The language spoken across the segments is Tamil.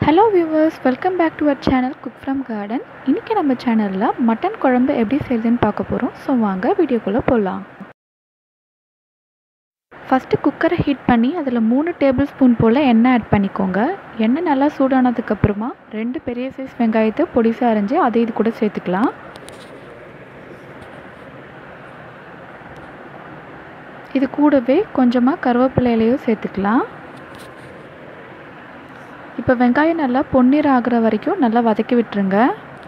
hello viewers welcome back to our channel cook from garden இன்றைக்கி நம்ம சேனலில் மட்டன் குழம்பு எப்படி செய்யுதுன்னு பார்க்க போகிறோம் ஸோ வாங்க வீடியோக்குள்ளே போகலாம் ஃபஸ்ட்டு குக்கரை ஹீட் பண்ணி அதில் மூணு டேபிள் ஸ்பூன் போல் எண்ணெய் ஆட் பண்ணிக்கோங்க எண்ணெய் நல்லா சூடானதுக்கப்புறமா ரெண்டு பெரிய சைஸ் வெங்காயத்தை பொடிசாக அரைஞ்சி அதை இது கூட சேர்த்துக்கலாம் இது கூடவே கொஞ்சமாக கருவேப்பிலை இலையும் சேர்த்துக்கலாம் இப்போ வெங்காயம் நல்லா பொன்னிறம் ஆகிற வரைக்கும் நல்லா வதக்கி விட்டுருங்க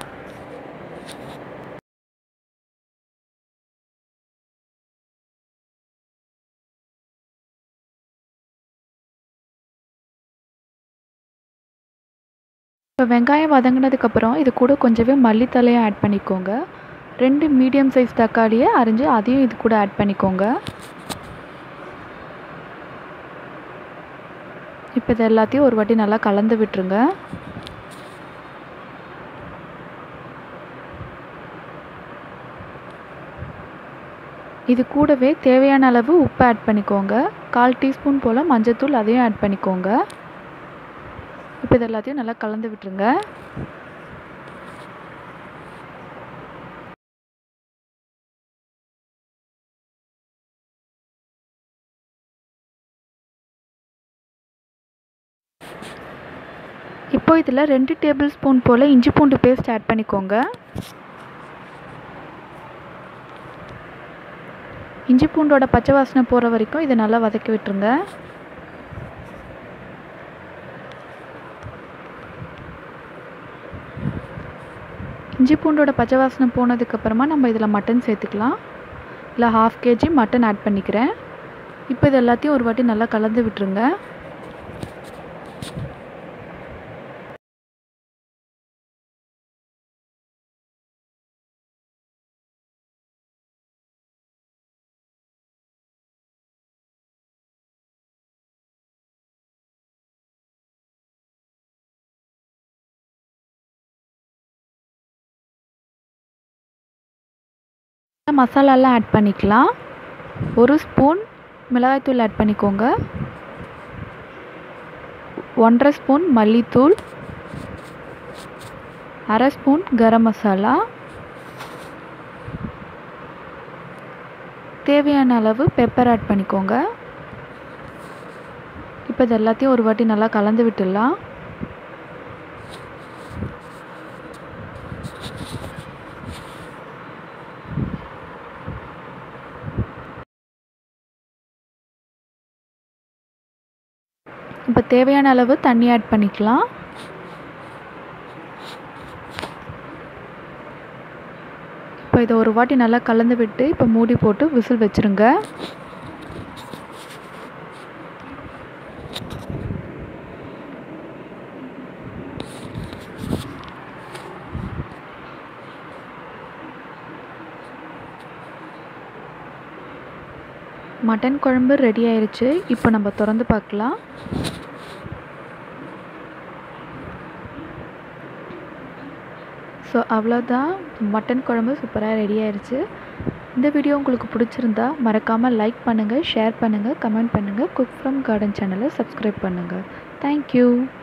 இப்போ வெங்காயம் வதங்கினதுக்கப்புறம் இது கூட கொஞ்சமே மல்லித்தலையும் ஆட் பண்ணிக்கோங்க ரெண்டு மீடியம் சைஸ் தக்காளியை அரிஞ்சு அதையும் இது கூட ஆட் பண்ணிக்கோங்க இப்போ இது எல்லாத்தையும் ஒரு வாட்டி நல்லா கலந்து விட்டுருங்க இது கூடவே தேவையான அளவு உப்பு ஆட் பண்ணிக்கோங்க கால் டீஸ்பூன் போல் மஞ்சத்தூள் அதையும் ஆட் பண்ணிக்கோங்க இப்போ இது எல்லாத்தையும் நல்லா கலந்து விட்டுருங்க இப்போ இதில் ரெண்டு டேபிள் ஸ்பூன் போல் இஞ்சி பூண்டு பேஸ்ட் ஆட் பண்ணிக்கோங்க இஞ்சி பூண்டோட பச்சை வாசனை போகிற வரைக்கும் இதை நல்லா வதக்கி விட்டுருங்க இஞ்சி பூண்டோட பச்சை வாசனை போனதுக்கப்புறமா நம்ம இதில் மட்டன் சேர்த்துக்கலாம் இல்லை ஹாஃப் கேஜி மட்டன் ஆட் பண்ணிக்கிறேன் இப்போ இது எல்லாத்தையும் ஒரு வாட்டி நல்லா கலந்து விட்டுருங்க மசாலாலாம் ஆட் பண்ணிக்கலாம் ஒரு ஸ்பூன் மிளகாய்த்தூள் ஆட் பண்ணிக்கோங்க ஒன்றரை ஸ்பூன் மல்லித்தூள் அரை ஸ்பூன் கரம் மசாலா தேவையான அளவு பெப்பர் ஆட் பண்ணிக்கோங்க இப்போ இது எல்லாத்தையும் ஒரு வாட்டி நல்லா கலந்து விட்டுடலாம் இப்போ தேவையான அளவு தண்ணி ஆட் பண்ணிக்கலாம் இப்போ இதை ஒரு வாட்டி நல்லா கலந்து விட்டு இப்போ மூடி போட்டு விசில் வச்சுருங்க மட்டன் குழம்பு ரெடி ஆயிடுச்சு இப்போ நம்ம திறந்து பார்க்கலாம் ஸோ அவ்வளோதான் மட்டன் குழம்பு சூப்பராக ரெடி ஆயிடுச்சு இந்த வீடியோ உங்களுக்கு பிடிச்சிருந்தா மறக்காமல் லைக் பண்ணுங்கள் ஷேர் பண்ணுங்கள் கமெண்ட் பண்ணுங்கள் குக் ஃப்ரம் கார்டன் சேனலை சப்ஸ்கிரைப் பண்ணுங்கள் தேங்க்யூ